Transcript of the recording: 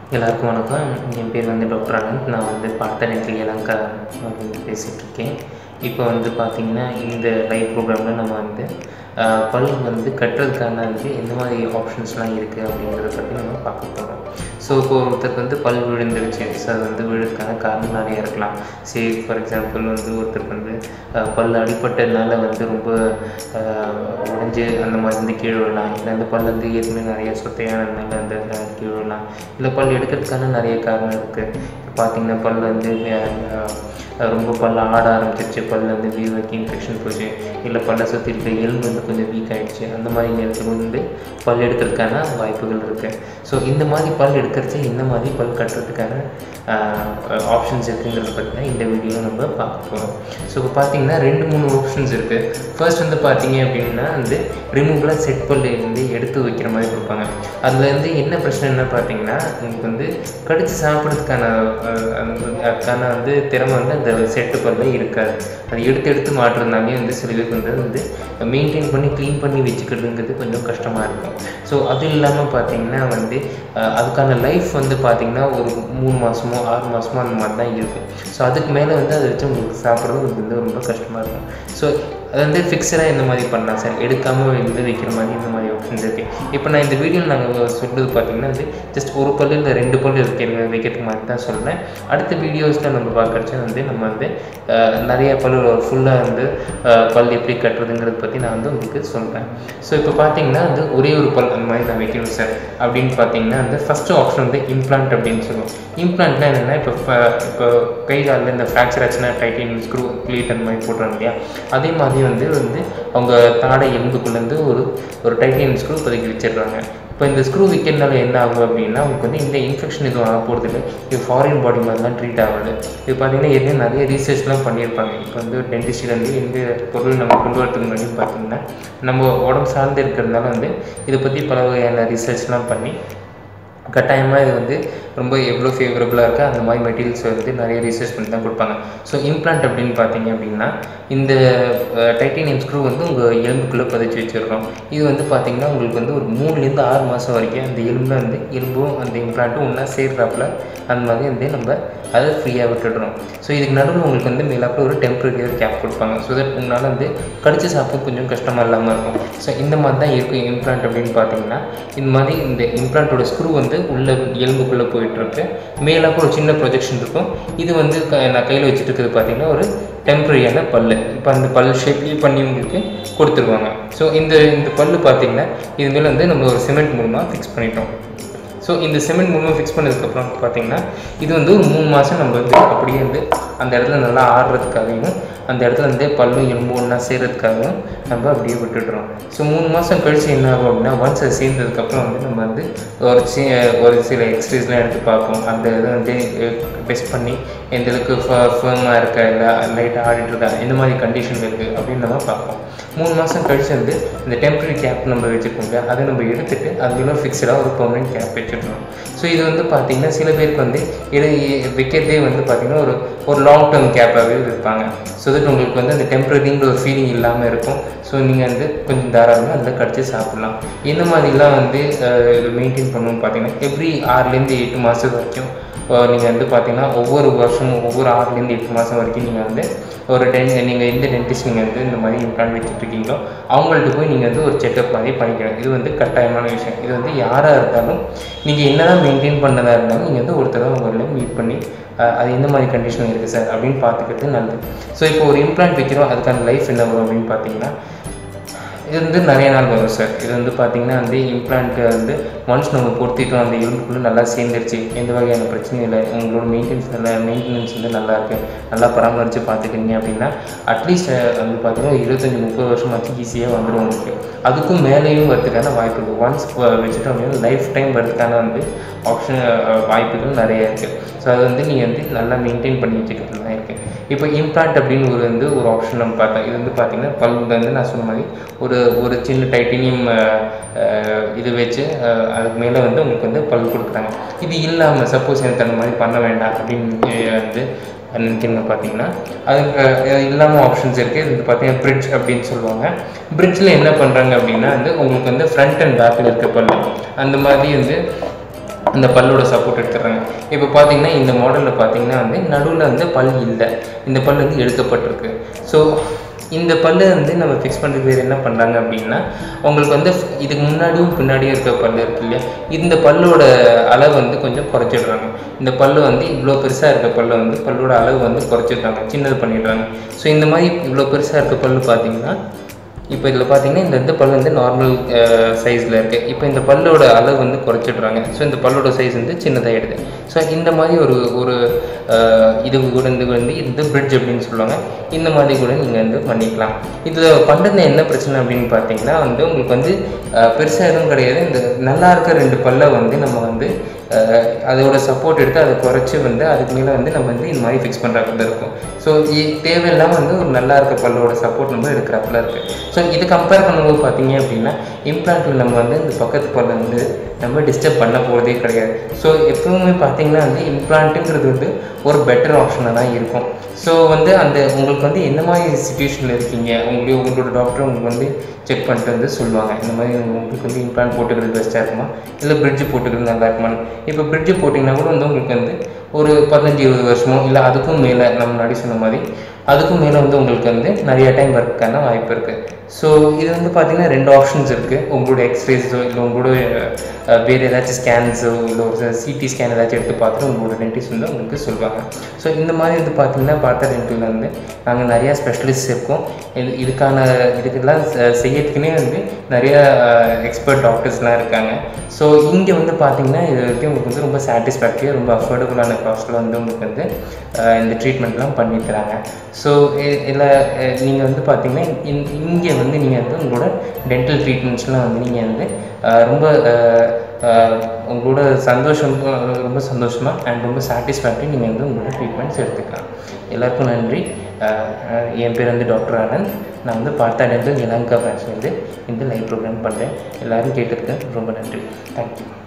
எல்லாருக்கும் வணக்கம் என் பேர் வந்து டாக்டர் அனந்த் நான் வந்து பார்த்த நேரத்தில் இலங்கா வந்து பேசிகிட்டு இருக்கேன் இப்போ வந்து பார்த்திங்கன்னா இந்த லைவ் ப்ரோக்ராமில் நம்ம வந்து ஆஹ், பல் வந்து கட்டுறதுக்கான வந்து எந்த மாதிரி ஆப்ஷன்ஸ்லாம் இருக்குது அப்படிங்கிறத பற்றி நம்ம பார்க்க போகிறோம் ஸோ இப்போ ஒருத்தருக்கு வந்து பல் விழுந்துருச்சு ஸோ அது வந்து விழுறதுக்கான காரணம் நிறைய இருக்கலாம் சே ஃபார் எக்ஸாம்பிள் வந்து ஒருத்தருக்கு வந்து ஆஹ், பல் அடிபட்டதுனால வந்து ரொம்ப ஆஹ், உடைஞ்சு அந்த மாதிரி வந்து கீழே விழலாம் இல்லை அந்த பல் வந்து ஏற்கனவே நிறைய சொத்தையானதுனால அந்த அந்த கீழே விழலாம் இல்லை பல் எடுக்கிறதுக்கான நிறைய காரணம் இருக்குது இப்போ பார்த்தீங்கன்னா பல் வந்து ஆஹ், ஆஹ், ரொம்ப பல்ல ஆட ஆரம்பிச்சிருச்சு பல்ல வந்து வீவருக்கு இன்ஃபெக்ஷன் போச்சு இல்லை பல்ல சுற்றி இருக்க எலும்பு வந்து கொஞ்சம் வீக் ஆகிடுச்சு அந்த மாதிரி நேரத்தில் வந்து பல் எடுக்கிறதுக்கான வாய்ப்புகள் இருக்குது ஸோ இந்த மாதிரி பல் எடுக்கிறச்சு இந்த மாதிரி பல் கட்டுறதுக்கான ஆப்ஷன்ஸ் இருக்குங்கிறத பற்றி தான் இந்த வீடியோ நம்ம பார்க்க போகிறோம் ஸோ இப்போ பார்த்தீங்கன்னா ரெண்டு மூணு ஆப்ஷன்ஸ் இருக்குது ஃபர்ஸ்ட் வந்து பார்த்தீங்க அப்படின்னா வந்து ரிமூவலாக செட் பல்லு வந்து எடுத்து வைக்கிற மாதிரி கொடுப்பாங்க அதில் வந்து என்ன பிரச்சனைன்னா பார்த்தீங்கன்னா உங்களுக்கு வந்து கடிச்சு சாப்பிட்றதுக்கான அஹ், அந்த- அதுக்கான வந்து திறமை வந்து அந்த செட்டு பல்ல இருக்காது அது எடுத்து எடுத்து மாட்டுறதுனாலே வந்து சில பேருக்கு வந்து அது வந்து மெயின்டைன் பண்ணி க்ளீன் பண்ணி வச்சுக்கிறதுங்கிறது கொஞ்சம் கஷ்டமாக இருக்கும் ஸோ அது இல்லாமல் பார்த்தீங்கன்னா வந்து அஹ், அதுக்கான லைஃப் வந்து பார்த்தீங்கன்னா ஒரு மூணு மாதமோ ஆறு மாதமோ அந்த மாதிரி தான் இருக்கும் ஸோ அதுக்கு மேலே வந்து அதை வச்சு உங்களுக்கு சாப்பிட்றது உங்களுக்கு வந்து ரொம்ப கஷ்டமாக இருக்கும் ஸோ அது வந்து ஃபிக்ஸடாக இந்த மாதிரி பண்ணலாம் சார் எடுக்காமல் வந்து வைக்கிற மாதிரி இந்த மாதிரி ஆப்ஷன்ஸ் இருக்குது இப்போ நான் இந்த வீடியோவில் நாங்கள் சொல்கிறது பார்த்தீங்கன்னா வந்து ஜஸ்ட் ஒரு பல்லு இல்லை ரெண்டு பல்லு வைக்கிற வைக்கிறதுக்கு மாதிரி தான் சொல்கிறேன் அடுத்த வீடியோஸில் நம்ம பார்க்குறச்ச வந்து நம்ம வந்து அஹ், நிறைய பல்லு ஃபுல்லாக வந்து அஹ், பல் எப்படி கட்டுறதுங்கிறத பற்றி நான் வந்து உங்களுக்கு சொல்கிறேன் ஸோ இப்போ பார்த்தீங்கன்னா வந்து ஒரே ஒரு பல் அந்த மாதிரி நான் வைக்கணும் சார் அப்படின்னு பார்த்தீங்கன்னா வந்து ஃபஸ்ட்டு ஆப்ஷன் வந்து இம்ப்ளான்ட் அப்படின்னு சொல்லுவோம் இம்ப்ளான்ட்னா என்னென்னா இப்போ ஃப- இப்போ கை காலில் இந்த ஃப்ராக்சர் ஆச்சுன்னா டைட்டின் ஸ்க்ரூ ப்ளீட் அந்த மாதிரி போடுறாங்க இல்லையா அதே மாதிரி வந்து வந்து அவங்க தாடை எலும்புக்குள்ளேருந்து ஒரு ஒரு டைட்டின் ஸ்க்ரூ இப்போதைக்கு வச்சிடுறாங்க இப்போ இந்த ஸ்க்ரூ வைக்கிறதுனால என்ன ஆகும் அப்படின்னா உங்களுக்கு வந்து இந்த இன்ஃபெக்ஷன் எதுவும் ஆக போகிறது இல்லை இது ஃபாரின் பாடி மாதிரிலாம் ட்ரீட் ஆகாது இது பார்த்தீங்கன்னா ஏற்கனவே நிறைய ரீசர்ச்லாம் பண்ணியிருப்பாங்க இப்போ வந்து டென்டிஸ்ட்லேருந்து எந்த பொருள் நம்ம கொண்டு வரதுக்கு முன்னாடி பார்த்தீங்கன்னா நம்ம உடம்பு சார்ந்து இருக்கிறதுனால வந்து இதை பற்றி பல வகையான ரிசர்ச்லாம் பண்ணி கட்டாயமாக இது வந்து ரொம்ப எவ்வளோ ஃபேவரபுளாக இருக்கோ அந்த மாதிரி மெட்டீரியல்ஸ் வந்து நிறைய ரிசர்ச் பண்ணி தான் கொடுப்பாங்க ஸோ இம்ப்ளான்ட் அப்படின்னு பார்த்தீங்க அப்படின்னா இந்த டைட்டேனியம் ஸ்க்ரூ வந்து உங்கள் எலும்புக்குள்ளே பதிச்சு வச்சிடுறோம் இது வந்து பார்த்தீங்கன்னா உங்களுக்கு வந்து ஒரு மூணுலேருந்து ஆறு மாதம் வரைக்கும் அந்த எலும்பில் வந்து எலும்பும் அந்த இம்ப்ளான்ட்டும் ஒன்றா சேர்றாப்புல அந்த மாதிரி வந்து நம்ம அதை ஃப்ரீயாக விட்டுடுறோம் ஸோ இதுக்கு நடுவில் உங்களுக்கு வந்து மேலாப்பில் ஒரு டெம்பரரி ஒரு கேப் கொடுப்பாங்க ஸோ தட் உங்களால் வந்து கடிச்சு சாப்பிட கொஞ்சம் கஷ்டமாக இல்லாமல் இருக்கும் ஸோ இந்த மாதிரி தான் இருக்கும் இம்ப்ளான்ட் அப்படின்னு பார்த்தீங்கன்னா இந்த மாதிரி இந்த இம்ப்ளான்ட்டோட ஸ்க்ரூ வந்து உள்ள எலும்புக்குள்ளே போயிட்டுருக்கு மேலாப்புல ஒரு சின்ன ப்ரொஜெக்ஷன் இருக்கும் இது வந்து க- நான் கையில் வச்சுட்டு இருக்கிறது பார்த்தீங்கன்னா ஒரு டெம்பரரியான பல்லு இப்போ அந்த பல் ஷேப்லேயே பண்ணி உங்களுக்கு கொடுத்துருவாங்க ஸோ இந்த இந்த பல்லு பார்த்தீங்கன்னா இது மேலே வந்து நம்ம ஒரு சிமெண்ட் மூலமாக ஃபிக்ஸ் பண்ணிட்டோம் ஸோ இந்த சிமெண்ட் மூலமாக ஃபிக்ஸ் பண்ணதுக்கப்புறம் பார்த்தீங்கன்னா இது வந்து ஒரு மூணு மாதம் நம்ம வந்து அப்படியே வந்து அந்த இடத்துல நல்லா ஆடுறதுக்காகவும் அந்த இடத்துல வந்து பல்லும் எலும்பும் ஒன்றா சேர்றதுக்காகவும் நம்ம அப்படியே விட்டுடுறோம் ஸோ மூணு மாதம் கழிச்சு என்ன ஆகும் அப்படின்னா ஒன்ஸ் அது சேர்ந்ததுக்கப்புறம் வந்து நம்ம வந்து ஒரு சி ஒரு சில எக்ஸ்ரேஸ்லாம் எடுத்து பார்ப்போம் அந்த இதை வந்து டெஸ்ட் பண்ணி எந்த அளவுக்கு ஃபேமாக இருக்கா இல்லை லைட்டாக ஆடிட்டு இருக்கா இந்த மாதிரி கண்டிஷன் இருக்குது அப்படின்னு நம்ம பார்ப்போம் மூணு மாதம் கழிச்சு வந்து இந்த டெம்பரரி கேப் நம்ம வச்சுருக்கோங்க அதை நம்ம எடுத்துட்டு அதுல ஃபிக்ஸடாக ஒரு பெர்மனெண்ட் கேப் வச்சுருக்கோம் ஸோ இது வந்து பார்த்தீங்கன்னா சில பேருக்கு வந்து இது வைக்கிறதே வந்து பார்த்தீங்கன்னா ஒரு ஒரு லாங் டேர்ம் கேப்பாகவே இருப்பாங்க ஸோ தட் உங்களுக்கு வந்து அந்த டெம்பரரிங்கிற ஒரு ஃபீலிங் இல்லாமல் இருக்கும் ஸோ நீங்கள் வந்து கொஞ்சம் தாராளமாக அதில் கடிச்சு சாப்பிட்லாம் இந்த மாதிரிலாம் வந்து மெயின்டைன் பண்ணணும்னு பார்த்தீங்கன்னா எவ்ரி ஆறுலேருந்து எட்டு மாதம் வரைக்கும் நீங்கள் வந்து பார்த்தீங்கன்னா ஒவ்வொரு வருஷமும் ஒவ்வொரு ஆறுலேருந்து எட்டு மாதம் வரைக்கும் நீங்கள் வந்து ஒரு டென் நீங்கள் எந்த டென்டிஸ்ட் நீங்கள் வந்து இந்த மாதிரி இம்ப்ளான் வச்சுட்ருக்கீங்களோ அவங்கள்ட்ட போய் நீங்கள் வந்து ஒரு செக்அப் மாதிரி பண்ணிக்கணும் இது வந்து கட்டாயமான விஷயம் இது வந்து யாராக இருந்தாலும் நீங்கள் என்னதான் மெயின்டைன் பண்ணதாக இருந்தாலும் நீங்கள் வந்து ஒரு தடவை உங்களை மீட் பண்ணி அஹ், அது எந்த மாதிரி கண்டிஷன் இருக்குது சார் அப்படின்னு பார்த்துக்கிறது நல்லது ஸோ இப்போ ஒரு இம்ப்ளான்ட் வைக்கிறோம் அதுக்கான லைஃப் என்ன வரும் அப்படின்னு பார்த்தீங்கன்னா இது வந்து நிறைய நாள் வரும் சார் இது வந்து பார்த்தீங்கன்னா வந்து இம்ப்ளான்ட்டு வந்து ஒன்ஸ் நம்ம பொருத்திட்டோம் அந்த எலும்புக்குள்ளே நல்லா சேர்ந்துருச்சு எந்த வகையான பிரச்சனையும் இல்லை உங்களோட மெயின்டெனன்ஸ் நல்லா மெயின்டெனன்ஸ் வந்து நல்லா இருக்குது நல்லா பராமரித்து பார்த்துக்கிறீங்க அப்படின்னா அட்லீஸ்ட் வந்து பார்த்தீங்கன்னா இருபத்தஞ்சி முப்பது வருஷமாச்சு ஈஸியாக வந்துடும் உங்களுக்கு அதுக்கும் மேலேயும் வரதுக்கான வாய்ப்பு இருக்குது ஒன்ஸ் வச்சுட்டோம் அப்படின்னா லைஃப் டைம் வரதுக்கான வந்து ஆப்ஷன் வாய்ப்புகள் நிறைய இருக்குது ஸோ அது வந்து நீங்கள் வந்து நல்லா மெயின்டைன் பண்ணி வச்சுக்கிறது தான் இருக்குது இப்போ இம்ப்ளான்ட் அப்படின்னு ஒரு வந்து ஒரு ஆப்ஷன் நம்ம பார்த்தோம் இது வந்து பார்த்தீங்கன்னா பல்லுல வந்து நான் சொன்ன மாதிரி ஒரு ஒரு சின்ன டைட்டனியம் இது வச்சு அஹ், அதுக்கு மேலே வந்து உங்களுக்கு வந்து பல் கொடுக்குறாங்க இது இல்லாமல் சப்போஸ் எனக்கு அந்த மாதிரி பண்ண வேண்டாம் அப்படின்னு அஹ், வந்து நினைக்கிறீங்க பார்த்தீங்கன்னா அதுக்கு அஹ், இல்லாமல் ஆப்ஷன்ஸ் இருக்குது இது வந்து பார்த்தீங்கன்னா பிரிட்ஜ் அப்படின்னு சொல்லுவாங்க பிரிட்ஜில் என்ன பண்ணுறாங்க அப்படின்னா வந்து உங்களுக்கு வந்து ஃப்ரண்ட் அண்ட் பேக்கில் இருக்க பல்லு அந்த மாதிரி வந்து அந்த பல்லோட சப்போர்ட் எடுத்துடுறாங்க இப்போ பார்த்தீங்கன்னா இந்த மாடலில் பார்த்தீங்கன்னா வந்து நடுவில் வந்து பல் இல்லை இந்த பல் வந்து எடுக்கப்பட்டிருக்கு ஸோ இந்த பல்லு வந்து நம்ம ஃபிக்ஸ் பண்ணுறதுக்கு வேறு என்ன பண்ணுறாங்க அப்படின்னா உங்களுக்கு வந்து இதுக்கு முன்னாடியும் பின்னாடியும் இருக்க பல்லு இருக்கு இல்லையா இந்த பல்லோட அளவு வந்து கொஞ்சம் குறைச்சிடுறாங்க இந்த பல்லு வந்து இவ்வளோ பெருசாக இருக்க பல்லு வந்து பல்லோட அளவு வந்து குறைச்சிடுறாங்க சின்னது பண்ணிடுறாங்க ஸோ இந்த மாதிரி இவ்வளோ பெருசாக இருக்க பல்லு பார்த்தீங்கன்னா இப்போ இதில் பார்த்தீங்கன்னா இந்த இந்த பல் வந்து நார்மல் சைஸில் இருக்குது இப்போ இந்த பல்லோட அளவு வந்து குறைச்சிடுறாங்க ஸோ இந்த பல்லோட சைஸ் வந்து சின்னதாகிடுது ஸோ இந்த மாதிரி ஒரு ஒரு அஹ், இது கூட இந்த வந்து இந்த பிரிட்ஜ் அப்படின்னு சொல்லுவாங்க இந்த மாதிரி கூட நீங்கள் வந்து பண்ணிக்கலாம் இதில் பண்ணுறது என்ன பிரச்சனை அப்படின்னு பார்த்தீங்கன்னா வந்து உங்களுக்கு வந்து பெருசாக எதுவும் கிடையாது இந்த நல்லா இருக்க ரெண்டு பல்லை வந்து நம்ம வந்து அஹ், அதோட சப்போர்ட் எடுத்து அதை குறைச்சி வந்து அதுக்கு மேலே வந்து நம்ம வந்து இந்த மாதிரி ஃபிக்ஸ் பண்ணுறாப்புல இருக்கும் ஸோ தேவையில்லாமல் வந்து ஒரு நல்லா இருக்க பல்லோட சப்போர்ட் நம்ம எடுக்கிறாப்புல இருக்குது ஸோ இது கம்பேர் பண்ணும்போது பார்த்தீங்க அப்படின்னா இம்ப்ளான்ட்டில் நம்ம வந்து இந்த பக்கத்து பல்ல வந்து நம்ம டிஸ்டர்ப் பண்ண போகிறதே கிடையாது ஸோ எப்பவுமே பார்த்தீங்கன்னா வந்து இம்ப்ளான்ட்டுங்கிறது வந்து ஒரு பெட்டர் ஆப்ஷனாக தான் இருக்கும் ஸோ வந்து அந்த உங்களுக்கு வந்து என்ன மாதிரி சுச்சுவேஷனில் இருக்கீங்க உங்களுடைய உங்களோட டாக்டர் உங்களுக்கு வந்து செக் பண்ணிட்டு வந்து சொல்லுவாங்க இந்த மாதிரி உங்களுக்கு வந்து இம்ப்ளான்ட் போட்டுக்கிறது பெஸ்ட்டாக இருக்குமா இல்லை பிரிட்ஜ் போட்டுக்கிறது நல்லா இருக்குமான்னு இப்போ பிரிட்ஜ் போட்டிங்கன்னா கூட வந்து உங்களுக்கு வந்து ஒரு பதினஞ்சு இருபது வருஷமோ இல்லை அதுக்கும் மேலே நம்ம முன்னாடி சொன்ன மாதிரி அதுக்கும் மேலே வந்து உங்களுக்கு வந்து நிறைய டைம் வரதுக்கான வாய்ப்பு இருக்குது ஸோ இது வந்து பார்த்தீங்கன்னா ரெண்டு ஆப்ஷன்ஸ் இருக்குது உங்களோட எக்ஸ்ரேஸோ இல்லை உங்களோட அஹ், வேறு ஏதாச்சும் ஸ்கேன்ஸோ இல்லை ஒரு சிடி ஸ்கேன் ஏதாச்சும் எடுத்து பார்த்துட்டு உங்களோட டென்டிஸ்ட் வந்து உங்களுக்கு சொல்லுவாங்க ஸோ இந்த மாதிரி வந்து பார்த்தீங்கன்னா பார்த்தா டென்டில் வந்து நாங்கள் நிறையா ஸ்பெஷலிஸ்ட் இருக்கோம் இது இதுக்கான இதுக்கெல்லாம் செ- செய்யறதுக்குனே வந்து நிறைய எக்ஸ்பர்ட் டாக்டர்ஸ்லாம் இருக்காங்க ஸோ இங்கே வந்து பார்த்தீங்கன்னா இது வரைக்கும் உங்களுக்கு வந்து ரொம்ப சாட்டிஸ்ஃபேக்டரியாக ரொம்ப அஃபோர்டபுளான காஸ்ட்டில் வந்து உங்களுக்கு வந்து அஹ், இந்த ட்ரீட்மெண்ட்லாம் பண்ணி தராங்க ஸோ இதில் நீங்கள் வந்து பார்த்தீங்கன்னா இங்கே வந்து நீங்கள் வந்து உங்களோட டென்டல் ட்ரீட்மெண்ட்ஸ்லாம் வந்து நீங்கள் வந்து அஹ், ரொம்ப அஹ், அஹ், உங்களோட சந்தோஷம் அஹ், ரொம்ப சந்தோஷமாக அண்ட் ரொம்ப சாட்டிஸ்ஃபேக்டரி நீங்கள் வந்து உங்களோட ட்ரீட்மெண்ட்ஸ் எடுத்துக்கலாம் எல்லாருக்கும் நன்றி அஹ், அஹ், என் பேர் வந்து டாக்டர் ஆனந்த் நான் வந்து பார்த்தா டென்டல் இலங்கா பிரான்ச் வந்து இந்த லைவ் ப்ரோக்ராம் பண்ணுறேன் எல்லோரும் கேட்டதுக்கு ரொம்ப நன்றி தேங்க்யூ